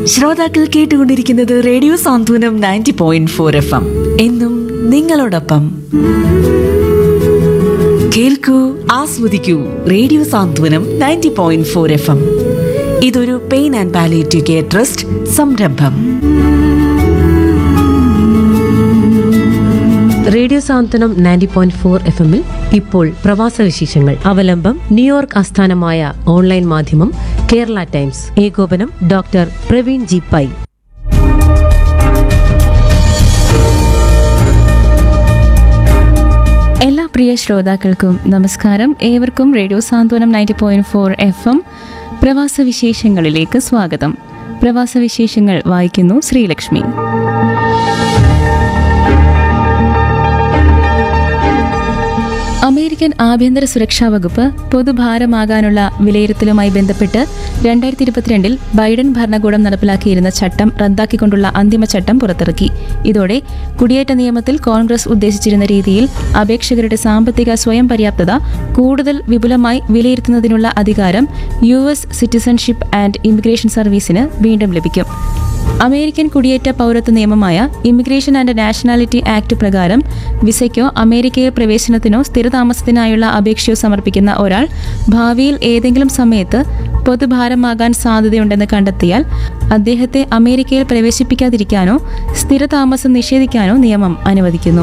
ശ്രോതാക്കൾ കേട്ടുകൊണ്ടിരിക്കുന്നത് radio Santhwanam ninety point four F M എന്നും നിങ്ങളോടൊപ്പം കേൾക്കൂ ആസ്വദിക്കൂ radio Santhwanam ninety point four F M ഇതൊരു pain and palliative care trust സംരംഭം radio Santhwanam ninety point four F എമ്മിൽ ഇപ്പോൾ പ്രവാസ വിശേഷങ്ങൾ അവലംബം ന്യൂയോർക്ക് ആസ്ഥാനമായ ഓൺലൈൻ മാധ്യമം കേരള ടൈംസ് ഏകോപനം ഡോക്ടർ പ്രവീൺ ജി പൈ എല്ലാ പ്രിയ ശ്രോതാക്കൾക്കും നമസ്കാരം ഏവർക്കും radio Santhwanam ninety point four F M പ്രവാസ വിശേഷങ്ങളിലേക്ക് സ്വാഗതം പ്രവാസ വിശേഷങ്ങൾ വായിക്കുന്നു ശ്രീലക്ഷ്മി അമേരിക്കൻ ആഭ്യന്തര സുരക്ഷാ വകുപ്പ് പൊതുഭാരമാകാനുള്ള വിലയിരുത്തലുമായി ബന്ധപ്പെട്ട് രണ്ടായിരത്തി ഇരുപത്തിരണ്ടിൽ ബൈഡൻ ഭരണകൂടം നടപ്പിലാക്കിയിരുന്ന ചട്ടം റദ്ദാക്കിക്കൊണ്ടുള്ള അന്തിമ ചട്ടം പുറത്തിറക്കി ഇതോടെ കുടിയേറ്റ നിയമത്തിൽ കോൺഗ്രസ് ഉദ്ദേശിച്ചിരുന്ന രീതിയിൽ അപേക്ഷകരുടെ സാമ്പത്തിക സ്വയം പര്യാപ്തത കൂടുതൽ വിപുലമായി വിലയിരുത്തുന്നതിനുള്ള അധികാരം U S citizenship and immigration സർവീസിന് വീണ്ടും ലഭിക്കും അമേരിക്കൻ കുടിയേറ്റ പൗരത്വ നിയമമായ ഇമിഗ്രേഷൻ ആൻഡ് നാഷണാലിറ്റി ആക്ട് പ്രകാരം വിസയ്ക്കോ അമേരിക്കയിൽ പ്രവേശനത്തിനോ സ്ഥിരതാമസത്തിനായുള്ള അപേക്ഷയോ സമർപ്പിക്കുന്ന ഒരാൾ ഭാവിയിൽ ഏതെങ്കിലും സമയത്ത് പൊതുഭാരമാകാൻ സാധ്യതയുണ്ടെന്ന് കണ്ടെത്തിയാൽ അദ്ദേഹത്തെ അമേരിക്കയിൽ പ്രവേശിപ്പിക്കാതിരിക്കാനോ സ്ഥിരതാമസം നിഷേധിക്കാനോ നിയമം അനുവദിക്കുന്നു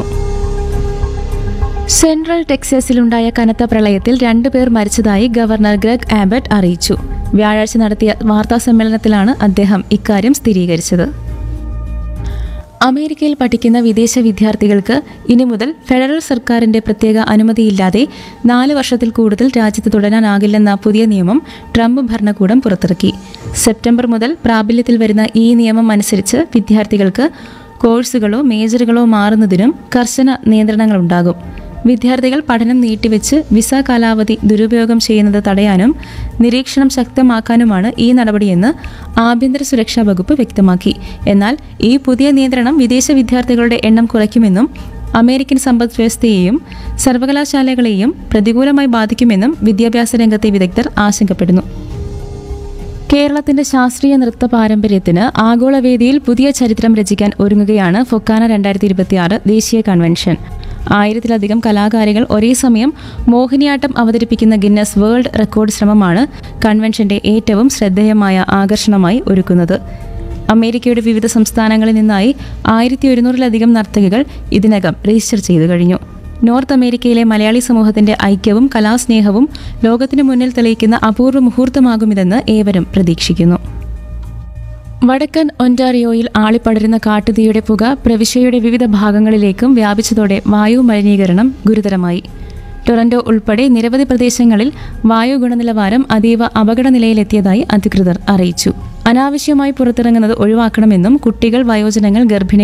സെൻട്രൽ ടെക്സാസിലുണ്ടായ കനത്ത പ്രളയത്തിൽ രണ്ടുപേർ മരിച്ചതായി ഗവർണർ ഗ്രഗ് ആബട്ട് അറിയിച്ചു വ്യാഴാഴ്ച നടത്തിയ വാർത്താ സമ്മേളനത്തിലാണ് അദ്ദേഹം ഇക്കാര്യം സ്ഥിരീകരിച്ചത് അമേരിക്കയിൽ പഠിക്കുന്ന വിദേശ വിദ്യാർത്ഥികൾക്ക് ഇനി മുതൽ ഫെഡറൽ സർക്കാരിന്റെ പ്രത്യേക അനുമതിയില്ലാതെ നാല് വർഷത്തിൽ കൂടുതൽ രാജ്യത്ത് തുടരാനാകില്ലെന്ന പുതിയ നിയമം ട്രംപ് ഭരണകൂടം പുറത്തിറക്കി സെപ്റ്റംബർ മുതൽ പ്രാബല്യത്തിൽ വരുന്ന ഈ നിയമം അനുസരിച്ച് വിദ്യാർത്ഥികൾക്ക് കോഴ്സുകളോ മേജറുകളോ മാറുന്നതിനും കർശന നിയന്ത്രണങ്ങളുണ്ടാകും വിദ്യാർത്ഥികൾ പഠനം നീട്ടിവെച്ച് വിസ കാലാവധി ദുരുപയോഗം ചെയ്യുന്നത് തടയാനും നിരീക്ഷണം ശക്തമാക്കാനുമാണ് ഈ നടപടിയെന്ന് ആഭ്യന്തര സുരക്ഷാ വകുപ്പ് വ്യക്തമാക്കി എന്നാൽ ഈ പുതിയ നിയന്ത്രണം വിദേശ വിദ്യാർത്ഥികളുടെ എണ്ണം കുറയ്ക്കുമെന്നും അമേരിക്കൻ സമ്പദ് വ്യവസ്ഥയെയും സർവകലാശാലകളെയും പ്രതികൂലമായി ബാധിക്കുമെന്നും വിദ്യാഭ്യാസ രംഗത്തെ വിദഗ്ധർ ആശങ്കപ്പെടുന്നു കേരളത്തിന്റെ ശാസ്ത്രീയ നൃത്ത പാരമ്പര്യത്തിന് ആഗോളവേദിയിൽ പുതിയ ചരിത്രം രചിക്കാൻ ഒരുങ്ങുകയാണ് ഫൊക്കാന രണ്ടായിരത്തി ഇരുപത്തിയാറ് ദേശീയ കൺവെൻഷൻ ആയിരത്തിലധികം കലാകാരികൾ ഒരേ സമയം മോഹിനിയാട്ടം അവതരിപ്പിക്കുന്ന ഗിന്നസ് വേൾഡ് റെക്കോർഡ് ശ്രമമാണ് കൺവെൻഷന്റെ ഏറ്റവും ശ്രദ്ധേയമായ ആകർഷണമായി ഒരുക്കുന്നത് അമേരിക്കയുടെ വിവിധ സംസ്ഥാനങ്ങളിൽ നിന്നായി ആയിരത്തി ഒരുന്നൂറിലധികം നർത്തകികൾ ഇതിനകം രജിസ്റ്റർ ചെയ്തു കഴിഞ്ഞു നോർത്ത് അമേരിക്കയിലെ മലയാളി സമൂഹത്തിന്റെ ഐക്യവും കലാസ്നേഹവും ലോകത്തിനു മുന്നിൽ തെളിയിക്കുന്ന അപൂർവ മുഹൂർത്തമാകുമിതെന്ന് ഏവരും പ്രതീക്ഷിക്കുന്നു വടക്കൻ ഒൻറ്റാറിയോയിൽ ആളിപ്പടരുന്ന കാട്ടുതീയുടെ പുക പ്രവിശ്യയുടെ വിവിധ ഭാഗങ്ങളിലേക്കും വ്യാപിച്ചതോടെ വായു മലിനീകരണം ഗുരുതരമായി ടൊറന്റോ ഉൾപ്പെടെ നിരവധി പ്രദേശങ്ങളിൽ വായു ഗുണനിലവാരം അതീവ അപകട നിലയിലെത്തിയതായി അധികൃതർ അറിയിച്ചു അനാവശ്യമായി പുറത്തിറങ്ങുന്നത് ഒഴിവാക്കണമെന്നും കുട്ടികൾ വയോജനങ്ങൾ ഗർഭിണികൾ